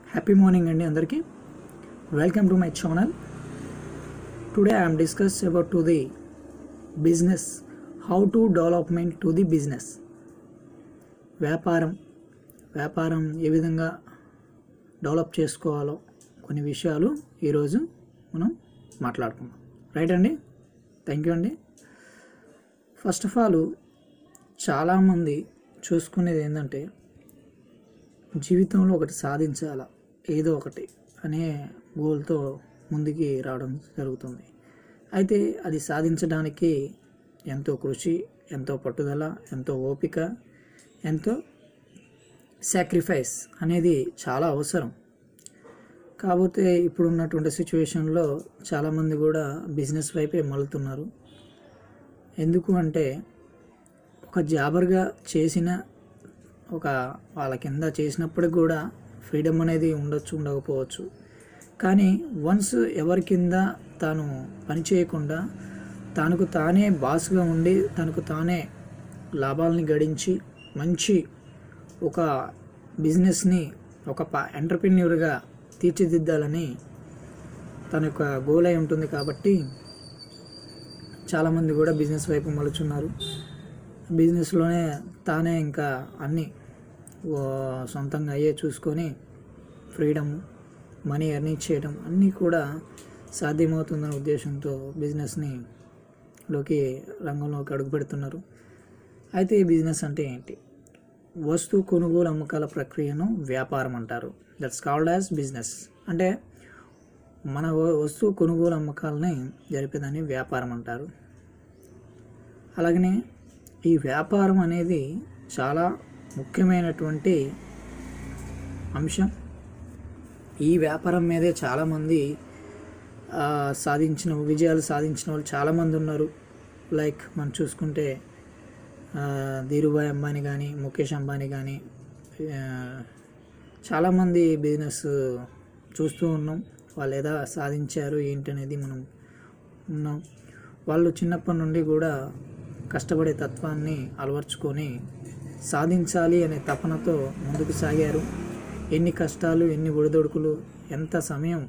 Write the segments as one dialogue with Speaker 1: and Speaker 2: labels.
Speaker 1: happy morning అండి అందరికీ welcome to my channel today I'm discuss about to the business how to development to the business వ్యాపారం వ్యాపారం ఏ విధంగా develop చేసుకోవాలో కొన్ని విషయాలు ఈరోజు మనం మాట్లాడుకుందాం రైట్ అండి థ్యాంక్ యూ అండి ఫస్ట్ ఆఫ్ ఆల్ చాలామంది చూసుకునేది ఏంటంటే జీవితంలో ఒకటి సాధించాలా ఏదో ఒకటి అనే గోల్తో ముందుకి రావడం జరుగుతుంది అయితే అది సాధించడానికి ఎంతో కృషి ఎంతో పట్టుదల ఎంతో ఓపిక ఎంతో సాక్రిఫైస్ అనేది చాలా అవసరం కాకపోతే ఇప్పుడున్నటువంటి సిచ్యువేషన్లో చాలామంది కూడా బిజినెస్ వైపే మలుతున్నారు ఎందుకు అంటే ఒక జాబర్గా చేసిన ఒక వాళ్ళ కింద చేసినప్పటికి కూడా ఫ్రీడమ్ అనేది ఉండొచ్చు ఉండకపోవచ్చు కానీ వన్స్ ఎవరి కింద తాను పని చేయకుండా తనకు తానే బాస్గా ఉండి తనకు తానే లాభాలని గడించి మంచి ఒక బిజినెస్ని ఒక ఎంటర్ప్రెన్యూర్గా తీర్చిదిద్దాలని తన యొక్క గోల్ అయి ఉంటుంది కాబట్టి చాలామంది కూడా బిజినెస్ వైపు మలుచున్నారు బిజినెస్లోనే తానే ఇంకా అన్నీ ఓ సొంతంగా అయ్యే చూసుకొని ఫ్రీడమ్ మనీ ఎర్నింగ్ చేయడం అన్నీ కూడా సాధ్యమవుతుందనే ఉద్దేశంతో బిజినెస్ని లోకి రంగంలోకి అడుగు పెడుతున్నారు అయితే ఈ బిజినెస్ అంటే ఏంటి వస్తువు కొనుగోలు అమ్మకాల ప్రక్రియను వ్యాపారం అంటారు దట్స్ కాల్డ్ యాజ్ బిజినెస్ అంటే మన వ- వస్తువు కొనుగోలు అమ్మకాలని జరిపేదాన్ని వ్యాపారం అంటారు అలాగనే ఈ వ్యాపారం అనేది చాలా ముఖ్యమైనటువంటి అంశం ఈ వ్యాపారం మీదే చాలామంది ఆ, సాధించిన విజయాలు సాధించిన వాళ్ళు చాలామంది ఉన్నారు లైక్ మనం చూసుకుంటే ఆ, ధీరుభాయ్ అంబానీ కానీ ముఖేష్ అంబానీ కానీ ఆ, చాలామంది బిజినెస్ చూస్తూ ఉన్నాం వాళ్ళు ఏదా సాధించారు ఏంటి అనేది మనం ఉన్నాం వాళ్ళు చిన్నప్పటి నుండి కూడా కష్టపడే తత్వాన్ని అలవర్చుకొని సాధించాలి అనే తపనతో ముందుకు సాగారు ఎన్ని కష్టాలు ఎన్ని ఒడిదొడుకులు ఎంత సమయం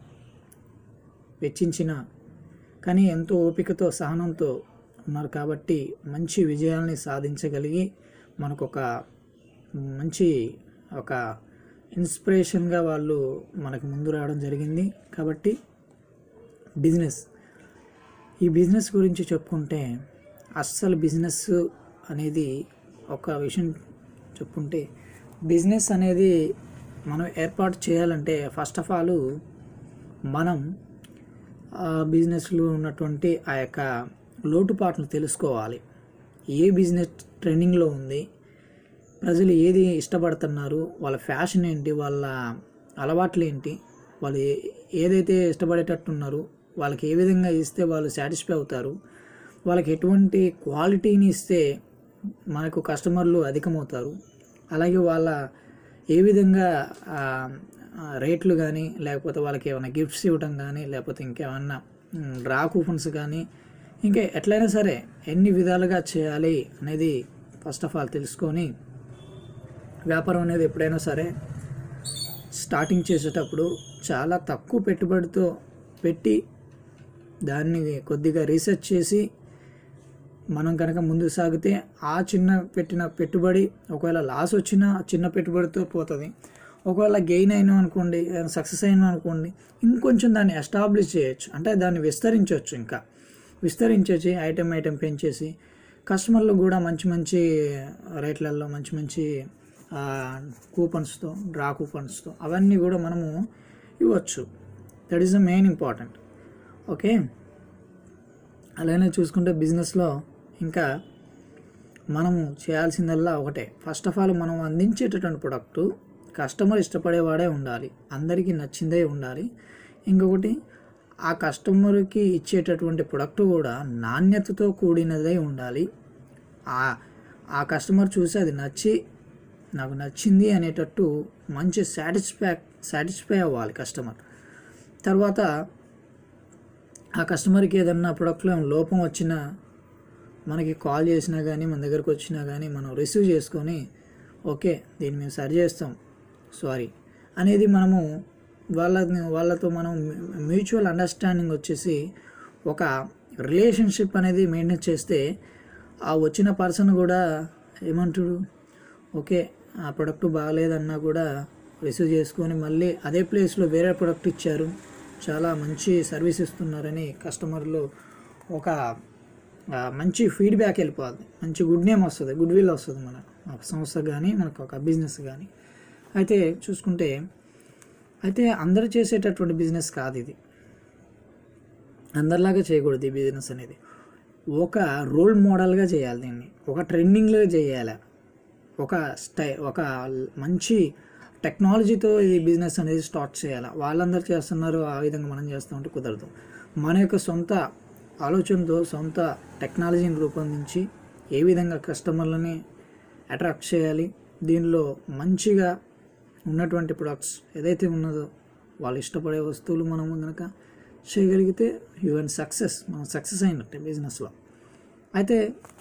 Speaker 1: వెచ్చించినా కానీ ఎంతో ఓపికతో సహనంతో ఉన్నారు కాబట్టి మంచి విజయాల్ని సాధించగలిగి మనకు ఒక మంచి ఒక ఇన్స్పిరేషన్గా వాళ్ళు మనకు ముందు రావడం జరిగింది కాబట్టి బిజినెస్ ఈ బిజినెస్ గురించి చెప్పుకుంటే అస్సలు బిజినెస్ అనేది ఒక విషయం చెప్పుకుంటే బిజినెస్ అనేది మనం ఏర్పాటు చేయాలంటే ఫస్ట్ ఆఫ్ ఆల్ మనం ఆ బిజినెస్లో ఉన్నటువంటి ఆ యొక్క లోటుపాట్లు తెలుసుకోవాలి ఏ బిజినెస్ ట్రెండింగ్లో ఉంది ప్రజలు ఏది ఇష్టపడుతున్నారు వాళ్ళ ఫ్యాషన్ ఏంటి వాళ్ళ అలవాట్లు ఏంటి వాళ్ళు ఏ- ఏదైతే ఇష్టపడేటట్టున్నారు వాళ్ళకి ఏ విధంగా ఇస్తే వాళ్ళు సాటిస్ఫై అవుతారు వాళ్ళకి ఎటువంటి క్వాలిటీని ఇస్తే మనకు కస్టమర్లు అధికమవుతారు అలాగే వాళ్ళ ఏ విధంగా ఆ, ఆ, రేట్లు కానీ లేకపోతే వాళ్ళకి ఏమైనా గిఫ్ట్స్ ఇవ్వడం కానీ లేకపోతే ఇంకేమన్నా మ్, డ్రా కూపన్స్ కానీ ఇంకా ఎట్లయినా సరే ఎన్ని విధాలుగా చేయాలి అనేది ఫస్ట్ ఆఫ్ ఆల్ తెలుసుకొని వ్యాపారం అనేది ఎప్పుడైనా సరే స్టార్టింగ్ చేసేటప్పుడు చాలా తక్కువ పెట్టుబడితో పెట్టి దాన్ని కొద్దిగా రీసెర్చ్ చేసి మనం కనుక ముందుకు సాగితే ఆ చిన్న పెట్టిన పెట్టుబడి ఒకవేళ లాస్ వచ్చినా ఆ చిన్న పెట్టుబడితో పోతుంది ఒకవేళ గెయిన్ అయినా అనుకోండి సక్సెస్ అయినా అనుకోండి ఇంకొంచెం దాన్ని ఎస్టాబ్లిష్ చేయొచ్చు అంటే దాన్ని విస్తరించవచ్చు ఇంకా విస్తరించేసి ఐటెం ఐటెం పెంచేసి కస్టమర్లు కూడా మంచి మంచి రేట్లలో మంచి మంచి కూపన్స్తో డ్రా కూపన్స్తో అవన్నీ కూడా మనము ఇవ్వచ్చు that is the main important okay అలానే చూసుకుంటే బిజినెస్లో ఇంకా మనము చేయాల్సిందల్లా ఒకటే ఫస్ట్ ఆఫ్ ఆల్ మనం అందించేటటువంటి ప్రొడక్టు కస్టమర్ ఇష్టపడేవాడే ఉండాలి అందరికీ నచ్చిందే ఉండాలి ఇంకొకటి ఆ కస్టమర్కి ఇచ్చేటటువంటి ప్రొడక్ట్ కూడా నాణ్యతతో కూడినదే ఉండాలి ఆ ఆ కస్టమర్ చూసి అది నచ్చి నాకు నచ్చింది అనేటట్టు మంచి సాటిస్ఫై సాటిస్ఫై అవ్వాలి కస్టమర్ తర్వాత ఆ కస్టమర్కి ఏదన్నా ప్రొడక్ట్లో లోపం వచ్చినా మనకి కాల్ చేసినా కానీ మన దగ్గరకు వచ్చినా కానీ మనం రిసీవ్ చేసుకొని ఓకే దీన్ని మేము సరి చేస్తాం సారీ అనేది మనము వాళ్ళని వాళ్ళతో మనం మ్యూచువల్ అండర్స్టాండింగ్ వచ్చేసి ఒక రిలేషన్షిప్ అనేది మెయింటైన్ చేస్తే ఆ వచ్చిన పర్సన్ కూడా ఏమంటాడు ఓకే ఆ ప్రొడక్ట్ బాగాలేదన్నా కూడా రిసీవ్ చేసుకొని మళ్ళీ అదే ప్లేస్లో వేరే ప్రొడక్ట్ ఇచ్చారు చాలా మంచి సర్వీస్ ఇస్తున్నారని కస్టమర్లు ఒక ఆ, మంచి ఫీడ్బ్యాక్ వెళ్ళిపోద్ది మంచి గుడ్ నేమ్ వస్తుంది గుడ్ విల్ వస్తుంది మన ఒక సంస్థ కానీ మనకు ఒక బిజినెస్ కానీ అయితే చూసుకుంటే అయితే అందరూ చేసేటటువంటి బిజినెస్ కాదు ఇది అందరిలాగా చేయకూడదు ఈ బిజినెస్ అనేది ఒక రోల్ మోడల్గా చేయాలి దీన్ని ఒక ట్రెండింగ్లో చేయాలి ఒక స్టై ఒక మంచి టెక్నాలజీతో ఈ బిజినెస్ అనేది స్టార్ట్ చేయాలి వాళ్ళందరూ చేస్తున్నారు ఆ విధంగా మనం చేస్తామంటే కుదరదు మన యొక్క సొంత ఆలోచనతో సొంత టెక్నాలజీని రూపొందించి ఏ విధంగా కస్టమర్లని అట్రాక్ట్ చేయాలి దీనిలో మంచిగా ఉన్నటువంటి ప్రొడక్ట్స్ ఏదైతే ఉన్నదో వాళ్ళు ఇష్టపడే వస్తువులు మనము కనుక చేయగలిగితే యువన్ సక్సెస్ మనం సక్సెస్ అయినట్టే బిజినెస్లో అయితే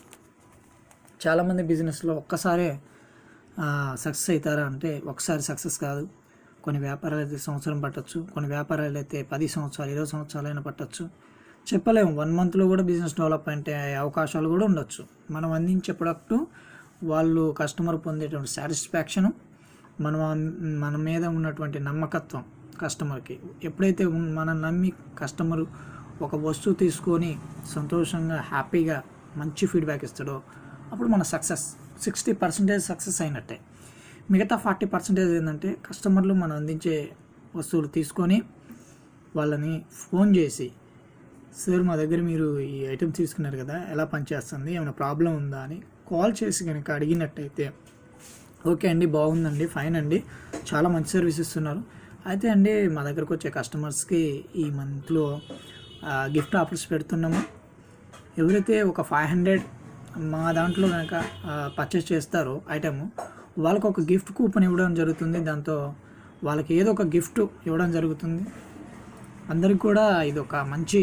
Speaker 1: చాలామంది బిజినెస్లో ఒక్కసారే సక్సెస్ అవుతారా అంటే ఒకసారి సక్సెస్ కాదు కొన్ని వ్యాపారాలు అయితే సంవత్సరం పట్టచ్చు కొన్ని వ్యాపారాలు అయితే పది సంవత్సరాలు ఇరవై సంవత్సరాలైనా పట్టచ్చు చెప్పలేము వన్ మంత్లో కూడా బిజినెస్ డెవలప్మెంట్ అయ్యే అవకాశాలు కూడా ఉండొచ్చు మనం అందించే ప్రొడక్ట్ వాళ్ళు కస్టమర్ పొందేటువంటి సాటిస్ఫాక్షను మనం మన మీద ఉన్నటువంటి నమ్మకత్వం కస్టమర్కి ఎప్పుడైతే ఉన్- మనం నమ్మి కస్టమర్ ఒక వస్తువు తీసుకొని సంతోషంగా హ్యాపీగా మంచి ఫీడ్బ్యాక్ ఇస్తాడో అప్పుడు మన సక్సెస్ సిక్స్టీ పర్సెంటేజ్ సక్సెస్ అయినట్టే మిగతా ఫార్టీ పర్సెంటేజ్ ఏంటంటే కస్టమర్లు మనం అందించే వస్తువులు తీసుకొని వాళ్ళని ఫోన్ చేసి సార్ మా దగ్గర మీరు ఈ ఐటెం తీసుకున్నారు కదా ఎలా పనిచేస్తుంది ఏమైనా ప్రాబ్లం ఉందా అని కాల్ చేసి కనుక అడిగినట్టయితే ఓకే అండి బాగుందండి ఫైన్ అండి చాలా మంచి సర్వీస్ ఇస్తున్నారు అయితే అండి మా దగ్గరకు వచ్చే కస్టమర్స్కి ఈ మంత్లో గిఫ్ట్ ఆఫర్స్ పెడుతున్నాము ఎవరైతే ఒక ఫైవ్ హండ్రెడ్ మా దాంట్లో కనుక పర్చేస్ చేస్తారో ఐటమ్ వాళ్ళకు ఒక గిఫ్ట్ కూపన్ ఇవ్వడం జరుగుతుంది దాంతో వాళ్ళకి ఏదో ఒక గిఫ్ట్ ఇవ్వడం జరుగుతుంది అందరికి కూడా ఇది ఒక మంచి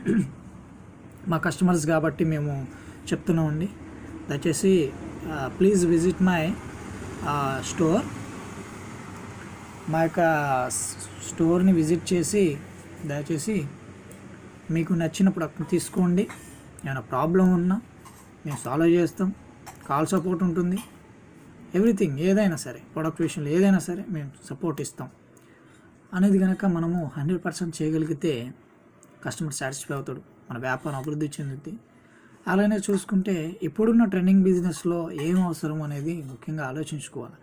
Speaker 1: మా కస్టమర్స్ కాబట్టి మేము చెప్తున్నామండి దయచేసి ప్లీజ్ విజిట్ మై స్టోర్ మా యొక్క స్టోర్ని విజిట్ చేసి దయచేసి మీకు నచ్చిన ప్రొడక్ట్ తీసుకోండి ఏమైనా ప్రాబ్లం ఉన్నా మేము సాల్వ్ చేస్తాం కాల్ సపోర్ట్ ఉంటుంది ఎవ్రీథింగ్ ఏదైనా సరే ప్రొడక్ట్ విషయంలో ఏదైనా సరే మేము సపోర్ట్ ఇస్తాం అనేది కనుక మనము హండ్రెడ్ పర్సెంట్ చేయగలిగితే కస్టమర్ సాటిస్ఫై అవుతాడు మన వ్యాపారం అభివృద్ధి చెందుద్ది అలానే చూసుకుంటే ఇప్పుడున్న ట్రెండింగ్ బిజినెస్లో ఏం అవసరం అనేది ముఖ్యంగా ఆలోచించుకోవాలి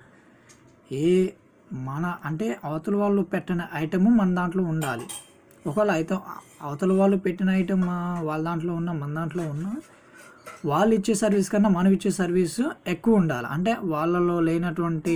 Speaker 1: ఏ మన అంటే అవతల వాళ్ళు పెట్టిన ఐటము మన దాంట్లో ఉండాలి ఒకవేళ అయితే అవతల వాళ్ళు పెట్టిన ఐటమ్ వాళ్ళ దాంట్లో ఉన్న మన దాంట్లో ఉన్న వాళ్ళు ఇచ్చే సర్వీస్ కన్నా మనం ఇచ్చే సర్వీస్ ఎక్కువ ఉండాలి అంటే వాళ్ళలో లేనటువంటి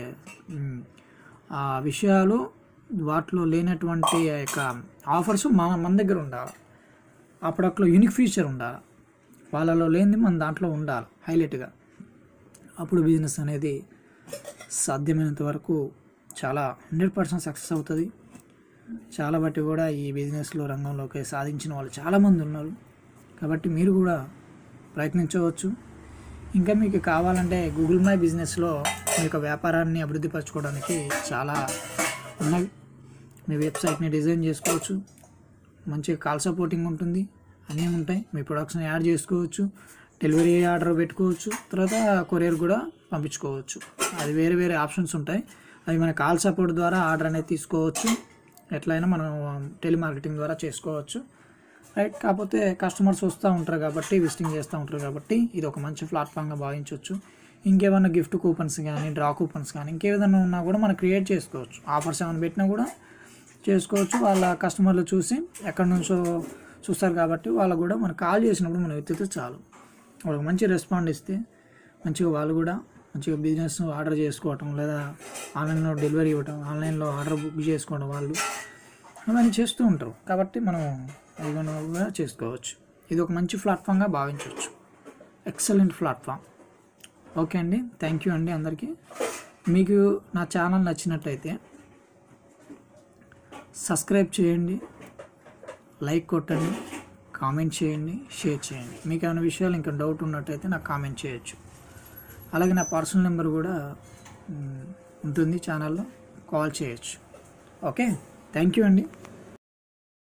Speaker 1: మ్, ఆ విషయాలు వాటిలో లేనటువంటి ఆ యొక్క ఆఫర్స్ మన మన దగ్గర ఉండాలి ఆ ప్రొడక్ట్లో యూనిక్ ఫీచర్ ఉండాలి వాళ్ళలో లేనిది మన దాంట్లో ఉండాలి హైలైట్గా అప్పుడు బిజినెస్ అనేది సాధ్యమైనంత వరకు చాలా హండ్రెడ్ పర్సెంట్ సక్సెస్ అవుతుంది చాలా బట్టి కూడా ఈ బిజినెస్లో రంగంలోకి సాధించిన వాళ్ళు చాలామంది ఉన్నారు కాబట్టి మీరు కూడా ప్రయత్నించవచ్చు ఇంకా మీకు కావాలంటే గూగుల్ మై బిజినెస్లో మీ యొక్క వ్యాపారాన్ని అభివృద్ధి పరచుకోవడానికి చాలా ఉన్నాయి మీ వెబ్సైట్ని డిజైన్ చేసుకోవచ్చు మంచిగా కాల్ సపోర్టింగ్ ఉంటుంది అన్నీ ఉంటాయి మీ ప్రొడక్ట్స్ని యాడ్ చేసుకోవచ్చు డెలివరీ ఆర్డర్ పెట్టుకోవచ్చు తర్వాత కొరియర్ కూడా పంపించుకోవచ్చు అది వేరే వేరే ఆప్షన్స్ ఉంటాయి అవి మన కాల్ సపోర్ట్ ద్వారా ఆర్డర్ అనేది తీసుకోవచ్చు ఎట్లయినా మనం టెలిమార్కెటింగ్ ద్వారా చేసుకోవచ్చు రైట్ కాకపోతే కస్టమర్స్ వస్తూ ఉంటారు కాబట్టి విజిటింగ్ చేస్తూ ఉంటారు కాబట్టి ఇది ఒక మంచి ప్లాట్ఫామ్గా భావించవచ్చు ఇంకేమైనా గిఫ్ట్ కూపన్స్ కానీ డ్రా కూపన్స్ కానీ ఇంకేదైనా ఉన్నా కూడా మనం క్రియేట్ చేసుకోవచ్చు ఆఫర్స్ ఏమైనా పెట్టినా కూడా చేసుకోవచ్చు వాళ్ళ కస్టమర్లు చూసి ఎక్కడి నుంచో చూస్తారు కాబట్టి వాళ్ళకు కూడా మనం కాల్ చేసినప్పుడు మనం ఎత్తితే చాలు వాళ్ళకి మంచి రెస్పాండ్ ఇస్తే మంచిగా వాళ్ళు కూడా మంచిగా బిజినెస్ ఆర్డర్ చేసుకోవటం లేదా ఆన్లైన్లో డెలివరీ ఇవ్వటం ఆన్లైన్లో ఆర్డర్ బుక్ చేసుకోవడం వాళ్ళు అవన్నీ చేస్తూ ఉంటారు కాబట్టి మనం అది మనం కూడా చేసుకోవచ్చు ఇది ఒక మంచి ప్లాట్ఫామ్గా భావించవచ్చు ఎక్సలెంట్ ప్లాట్ఫామ్ ఓకే అండి థ్యాంక్ యూ అండి అందరికీ మీకు నా ఛానల్ నచ్చినట్టయితే సబ్స్క్రైబ్ చేయండి లైక్ కొట్టండి కామెంట్ చేయండి షేర్ చేయండి మీకు ఏమైనా విషయాలు ఇంకా డౌట్ ఉన్నట్టయితే నాకు కామెంట్ చేయొచ్చు అలాగే నా పర్సనల్ నెంబర్ కూడా మ్, ఉంటుంది ఛానల్లో కాల్ చేయొచ్చు ఓకే థ్యాంక్ యూ అండి